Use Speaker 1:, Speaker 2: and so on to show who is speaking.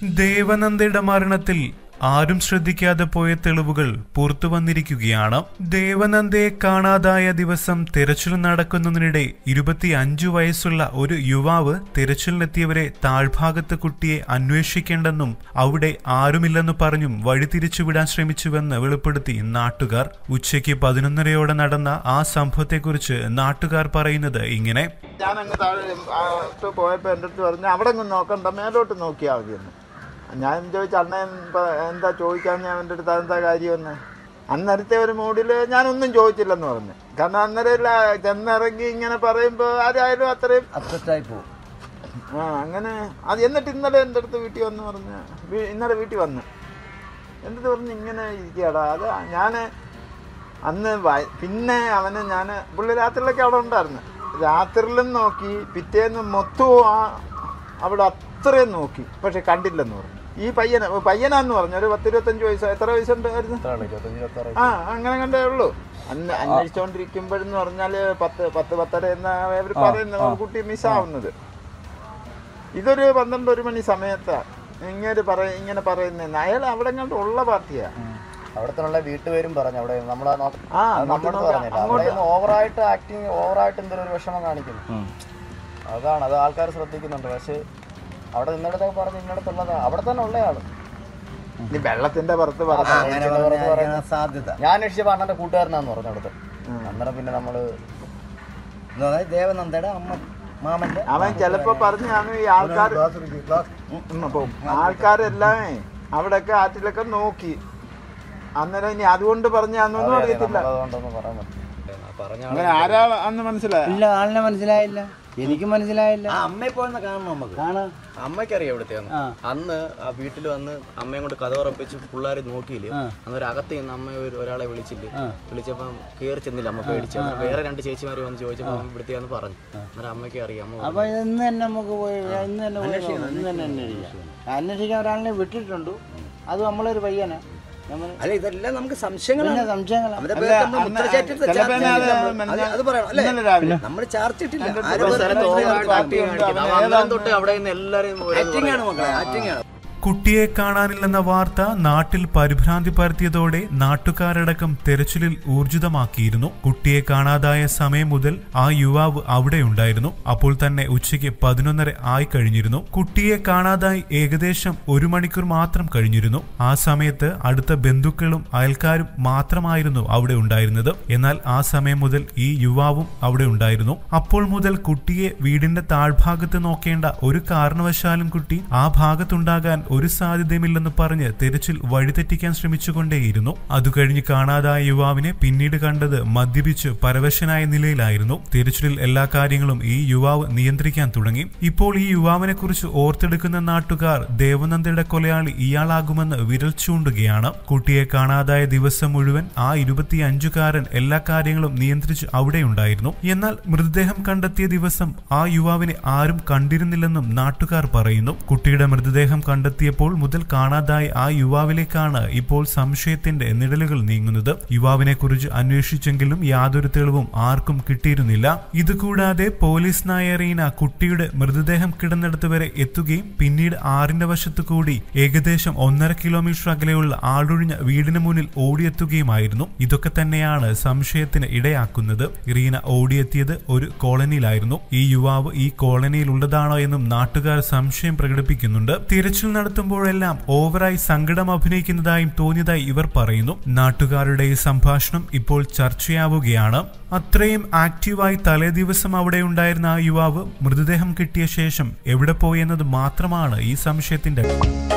Speaker 1: ദേവനന്ദയുടെ മരണത്തിൽ ആരും ശ്രദ്ധിക്കാതെ പോയ തെളിവുകൾ പുറത്തു വന്നിരിക്കുകയാണ് ദേവനന്ദയെ കാണാതായ ദിവസം തിരച്ചിൽ നടക്കുന്നതിനിടെ ഇരുപത്തിയഞ്ചു വയസ്സുള്ള ഒരു യുവാവ് തിരച്ചിലിനെത്തിയവരെ താഴ്ഭാഗത്ത് കുട്ടിയെ അന്വേഷിക്കേണ്ടെന്നും അവിടെ ആരുമില്ലെന്ന് പറഞ്ഞും വഴിതിരിച്ചുവിടാൻ ശ്രമിച്ചുവെന്ന് വെളിപ്പെടുത്തി നാട്ടുകാർ ഉച്ചയ്ക്ക് പതിനൊന്നരയോടെ നടന്ന ആ സംഭവത്തെക്കുറിച്ച് നാട്ടുകാർ പറയുന്നത് ഇങ്ങനെ
Speaker 2: ഞാൻ അങ്ങ് താഴെ പോയപ്പോൾ എൻ്റെ അടുത്ത് പറഞ്ഞു അവിടെ അങ്ങ് നോക്കണ്ട മേലോട്ട് നോക്കിയാൽ മതിയെന്ന് ഞാൻ ചോദിച്ചു അണ്ണൻ ഇപ്പം എന്താ ചോദിക്കാൻ ഞാൻ എൻ്റെ അടുത്ത് അതെന്താ കാര്യമെന്ന് അന്നേരത്തെ ഒരു മൂഡിൽ ഞാനൊന്നും ചോദിച്ചില്ലെന്ന് പറഞ്ഞു കാരണം അന്നേരം ഇല്ല ചെന്നിറങ്ങി ഇങ്ങനെ പറയുമ്പോൾ ആരായാലും അത്രയും
Speaker 3: അപ്സെറ്റായി പോകും
Speaker 2: ആ അങ്ങനെ അത് എന്നിട്ട് ഇന്നലെ എൻ്റെ അടുത്ത് വീട്ടിൽ വന്ന് പറഞ്ഞ് വീ- ഇന്നലെ വീട്ടിൽ വന്ന് എൻ്റെ അടുത്ത് പറഞ്ഞ് ഇങ്ങനെ ഇരിക്കുകടാ അത് ഞാൻ അന്ന് വ- പിന്നെ അവന് ഞാൻ പുള്ളി രാത്രിയിലൊക്കെ അവിടെ ഉണ്ടായിരുന്നു രാത്രിയിലും നോക്കി പിറ്റേന്ന് മൊത്തവും ആ അവിടെ അത്രയും നോക്കി പക്ഷെ കണ്ടില്ലെന്ന് പറഞ്ഞു ഈ പയ്യന പയ്യനാന്ന് പറഞ്ഞു ഒരു പത്തിരുപത്തഞ്ച് വയസ്സ് എത്ര വയസ്സുണ്ടായിരുന്നു ആ അങ്ങനെ കണ്ടേ ഉള്ളൂ അന്ന് അന്വേഷിച്ചുകൊണ്ടിരിക്കുമ്പോഴെന്ന് പറഞ്ഞാൽ പത്ത് പത്ത് പത്തര എന്ന അവർ പറയുന്ന കുട്ടി മിസ്സാവുന്നത് ഇതൊരു പന്ത്രണ്ട് ഒരു മണി സമയത്താണ് ഇങ്ങനെ പറ ഇങ്ങനെ പറയുന്നത് അയാൾ അവിടെ കണ്ട് ഉള്ള പാർട്ടിയാ
Speaker 3: അവിടെ തന്നെയുള്ള വീട്ടുപേരും പറഞ്ഞു അവിടെ നമ്മളെ നോക്ക
Speaker 2: ആ
Speaker 3: അത്
Speaker 2: നമുക്ക്
Speaker 3: നമ്മളോട്
Speaker 2: നോക്കാം.
Speaker 3: പറഞ്ഞില്ല
Speaker 2: അങ്ങോട്ട്
Speaker 3: അവിടെ ഓവറായിട്ട് ആക്ടിങ് ഓവറായിട്ട് എന്തെങ്കിലും ഒരു വിഷമം കാണിക്കുന്നു അതാണ് അത് ആൾക്കാർ ശ്രദ്ധിക്കുന്നുണ്ട് പക്ഷെ അവിടെ നിന്നിടത്തൊക്കെ പറഞ്ഞ് ഇന്നിടത്തുള്ളതാ അവിടെ തന്നെ ഉള്ളയാള്
Speaker 2: ഇനി വെള്ളത്തിന്റെ പുറത്ത് പറഞ്ഞു
Speaker 3: അങ്ങനെ പുറത്ത് പറയുന്നത്
Speaker 4: സാധ്യത
Speaker 3: ഞാൻ അന്വേഷിച്ചപ്പോൾ അണ്ണന്റെ കൂട്ടുകാരനാന്ന് പറഞ്ഞു അവിടുത്തെ അന്നേരം പിന്നെ നമ്മള്
Speaker 4: എന്ന് പറഞ്ഞാൽ ദേവനന്ദയുടെ അമ്മ മാമന്റെ
Speaker 2: അവൻ ചിലപ്പോ പറഞ്ഞാണ് ഈ ആൾക്കാർ ആൾക്കാരെല്ലാം അവിടെയൊക്കെ ആറ്റിലൊക്കെ നോക്കി അന്നേരം ഇനി അതുകൊണ്ട് പറഞ്ഞാന്നൊന്നും അറിയത്തില്ല
Speaker 3: അതുകൊണ്ടൊന്നും പറയാൻ പറ്റില്ല പറഞ്ഞ
Speaker 2: അങ്ങനെ ആരാ അന്ന് മനസ്സിലായ
Speaker 4: ഇല്ല ആളിനെ മനസ്സിലായില്ല എനിക്ക് മനസ്സിലായില്ല ആ അമ്മയെ പോയെന്ന് കാണണം നമുക്ക് കാണാം
Speaker 5: അമ്മയ്ക്കറിയാം എവിടുത്തെയാണ്
Speaker 4: ആ.
Speaker 5: അന്ന് ആ വീട്ടിൽ വന്ന് അമ്മയും കൊണ്ട് കഥ ഉറപ്പിച്ച് പിള്ളേർ നോക്കിയില്ലേ അന്നേരം അകത്ത് നിന്ന് അമ്മ ഒരു- ഒരാളെ വിളിച്ചില്ലേ വിളിച്ചപ്പം കയറി ചെന്നില്ല അമ്മ പേടിച്ചു അന്നേരം വേറെ രണ്ട് ചേച്ചിമാർ വന്ന് ചോദിച്ചപ്പോൾ അമ്മ ഇവിടുത്തെയാന്ന് പറഞ്ഞു അന്നേരം അമ്മയ്ക്ക് അറിയാം അമ്മ
Speaker 4: അപ്പൊ ഇന്ന് തന്നെ നമുക്ക് പോയി ഇന്ന് തന്നെ പോയി നോക്കാം. ഇന്ന് തന്നെ അന്വേഷിക്കാം അന്വേഷിക്കാൻ ഒരാളിനെ വിട്ടിട്ടുണ്ട് അത് നമ്മളൊരു പയ്യനാ നമ്മൾ
Speaker 6: അല്ല ഇതെല്ലാം നമുക്ക് സംശയങ്ങളാണ്
Speaker 4: പിന്നെ സംശയങ്ങളാ
Speaker 6: അവരുടെ പേര് നമ്മൾ മുദ്രചേറ്റിട്ട് ചാർജ് ചെയ്തില്ല നമ്മൾ. അത് അത് പറയണം അല്ലേ
Speaker 2: ഇന്നലെ രാവിലെ
Speaker 6: നമ്മൾ ചാർജ് ഇട്ടില്ല
Speaker 2: എൻ്റെ
Speaker 6: ആരും
Speaker 2: അടുത്ത്
Speaker 6: പറഞ്ഞില്ല.
Speaker 2: ഓവറായിട്ട്
Speaker 5: പാർട്ടി
Speaker 2: ഉണ്ട്.
Speaker 5: കാണിക്കുന്നത്
Speaker 2: അവൻ
Speaker 5: അവൻ അന്നേരം
Speaker 2: ഏതാണ്ട്
Speaker 5: തൊട്ട് അവിടെ നിന്ന് എല്ലാവരും
Speaker 6: ആക്ടിംഗ് ആണ് മക്കളെ ആക്ടിംഗ് ആണ്
Speaker 1: കുട്ടിയെ കാണാനില്ലെന്ന വാർത്ത നാട്ടിൽ പരിഭ്രാന്തി പരത്തിയതോടെ നാട്ടുകാരടക്കം തെരച്ചിലിൽ ഊർജിതമാക്കിയിരുന്നു കുട്ടിയെ കാണാതായ സമയം മുതൽ ആ യുവാവ് അവിടെയുണ്ടായിരുന്നു അപ്പോൾ തന്നെ ഉച്ചയ്ക്ക് പതിനൊന്നര ആയി കഴിഞ്ഞിരുന്നു കുട്ടിയെ കാണാതായി ഏകദേശം ഒരു മണിക്കൂർ മാത്രം കഴിഞ്ഞിരുന്നു ആ സമയത്ത് അടുത്ത ബന്ധുക്കളും അയൽക്കാരും മാത്രമായിരുന്നു അവിടെ ഉണ്ടായിരുന്നത് എന്നാൽ ആ സമയം മുതൽ ഈ യുവാവും അവിടെ ഉണ്ടായിരുന്നു അപ്പോൾ മുതൽ കുട്ടിയെ വീടിന്റെ താഴ്ഭാഗത്ത് നോക്കേണ്ട ഒരു കാരണവശാലും കുട്ടി ആ ഭാഗത്തുണ്ടാകാൻ ഒരു സാധ്യതയുമില്ലെന്ന് പറഞ്ഞ് തിരച്ചിൽ വഴിതെറ്റിക്കാൻ ശ്രമിച്ചുകൊണ്ടേയിരുന്നു അത് കഴിഞ്ഞ് കാണാതായ യുവാവിനെ പിന്നീട് കണ്ടത് മദ്യപിച്ച് പരവശനായ നിലയിലായിരുന്നു തിരച്ചിലിൽ എല്ലാ കാര്യങ്ങളും ഈ യുവാവ് നിയന്ത്രിക്കാൻ തുടങ്ങി ഇപ്പോൾ ഈ യുവാവിനെ കുറിച്ച് ഓർത്തെടുക്കുന്ന നാട്ടുകാർ ദേവനന്ദയുടെ കൊലയാളി ഇയാളാകുമെന്ന് വിരൽ ചൂണ്ടുകയാണ് കുട്ടിയെ കാണാതായ ദിവസം മുഴുവൻ ആ ഇരുപത്തിയഞ്ചുകാരൻ എല്ലാ കാര്യങ്ങളും നിയന്ത്രിച്ച് അവിടെയുണ്ടായിരുന്നു എന്നാൽ മൃതദേഹം കണ്ടെത്തിയ ദിവസം ആ യുവാവിനെ ആരും കണ്ടിരുന്നില്ലെന്നും നാട്ടുകാർ പറയുന്നു കുട്ടിയുടെ മൃതദേഹം കണ്ടെത്തിയപ്പോൾ മുതൽ കാണാതായ ആ യുവാവിലേക്കാണ് ഇപ്പോൾ സംശയത്തിന്റെ നിഴലുകൾ നീങ്ങുന്നത് യുവാവിനെ കുറിച്ച് അന്വേഷിച്ചെങ്കിലും യാതൊരു തെളിവും ആർക്കും കിട്ടിയിരുന്നില്ല ഇതുകൂടാതെ പോലീസ് നായറീന കുട്ടിയുടെ മൃതദേഹം കിടന്നിടത്ത് വരെ എത്തുകയും പിന്നീട് ആറിന്റെ വശത്തു കൂടി ഏകദേശം ഒന്നര കിലോമീറ്റർ അകലെയുള്ള ആളൊഴിഞ്ഞ വീടിന് മുന്നിൽ ഓടിയെത്തുകയുമായിരുന്നു ഇതൊക്കെ തന്നെയാണ് സംശയത്തിന് ഇടയാക്കുന്നത് റീന ഓടിയെത്തിയത് ഒരു കോളനിയിലായിരുന്നു ഈ യുവാവ് ഈ കോളനിയിൽ ഉള്ളതാണോ എന്നും നാട്ടുകാർ സംശയം പ്രകടിപ്പിക്കുന്നുണ്ട് തിരച്ചിൽ നടത്തുമ്പോഴെല്ലാം ഓവറായി സങ്കടം അഭിനയിക്കുന്നതായും തോന്നിയതായി ഇവർ പറയുന്നു നാട്ടുകാരുടെ ഈ സംഭാഷണം ഇപ്പോൾ ചർച്ചയാവുകയാണ് അത്രയും ആക്റ്റീവായി തലേ ദിവസം അവിടെ ഉണ്ടായിരുന്ന ആ യുവാവ് മൃതദേഹം കിട്ടിയ ശേഷം എവിടെ പോയി എന്നത് മാത്രമാണ് ഈ സംശയത്തിന്റെ